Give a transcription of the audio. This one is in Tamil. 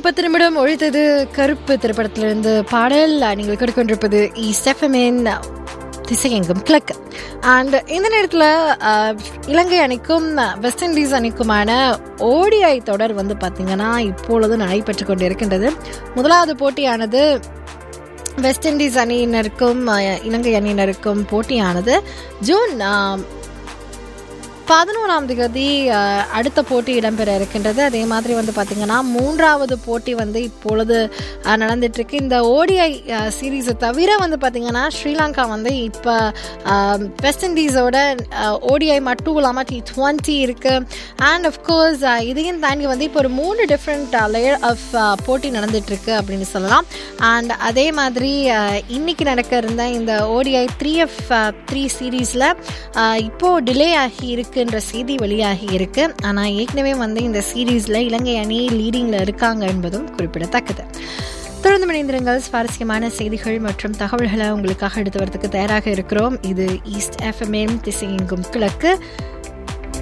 பத்து நிமிடம் ஒழித்தது கருப்பு திரைப்படத்திலிருந்து பாடல் நீங்கள் கேட்டுக்கொண்டிருப்பது ஈஸ்ட் எஃப்எம்என் திசையெங்கும் கிழக் அண்ட் இந்த நேரத்தில் இலங்கை அணிக்கும் வெஸ்ட் இண்டீஸ் அணிக்குமான ஓடிஐ தொடர் வந்து பார்த்திங்கன்னா இப்பொழுது நடைபெற்று கொண்டு இருக்கின்றது முதலாவது போட்டியானது வெஸ்ட் இண்டீஸ் அணியினருக்கும் அஹ், இலங்கை அணியினருக்கும் போட்டியானது ஜூன் ஆம், பதினோராம் தேதி அஹ், அடுத்த போட்டி இடம்பெற இருக்கின்றது அதே மாதிரி வந்து பார்த்திங்கன்னா மூன்றாவது போட்டி வந்து இப்பொழுது அஹ், நடந்துட்டு இருக்கு இந்த ஓடிஐ சீரீஸை தவிர வந்து பார்த்திங்கன்னா ஸ்ரீலங்கா வந்து இப்போ வெஸ்ட் இண்டீஸோட ஓடிஐ மட்டும் இல்லாமல் டி டுவெண்ட்டி இருக்குது அண்ட் அஃப்கோர்ஸ் இதையும் தாண்டி வந்து இப்போ ஒரு மூணு டிஃப்ரெண்ட் லேயர் ஆஃப் போட்டி நடந்துட்டு இருக்கு அப்படின்னு சொல்லலாம் அண்ட் அதே மாதிரி அஹ், இன்னைக்கு நடக்க இருந்த இந்த ஓடிஐ த்ரீ எஃப் த்ரீ சீரீஸில் இப்போது டிலே ஆகி இருக்குன்ற செய்தி வெளியாகி இருக்கு ஆனால் ஏற்கனவே வந்து இந்த சீரீஸில் இலங்கை அணி லீடிங்கில் இருக்காங்க என்பதும் குறிப்பிடத்தக்கது தொடர்ந்து இணைந்திருங்கள் சுவாரஸ்யமான செய்திகள் மற்றும் தகவல்களை உங்களுக்காக எடுத்து வரதுக்கு தயாராக இருக்கிறோம் இது ஈஸ்ட் எஃப்எம்எம் திசையெங்கும் கிழக்கு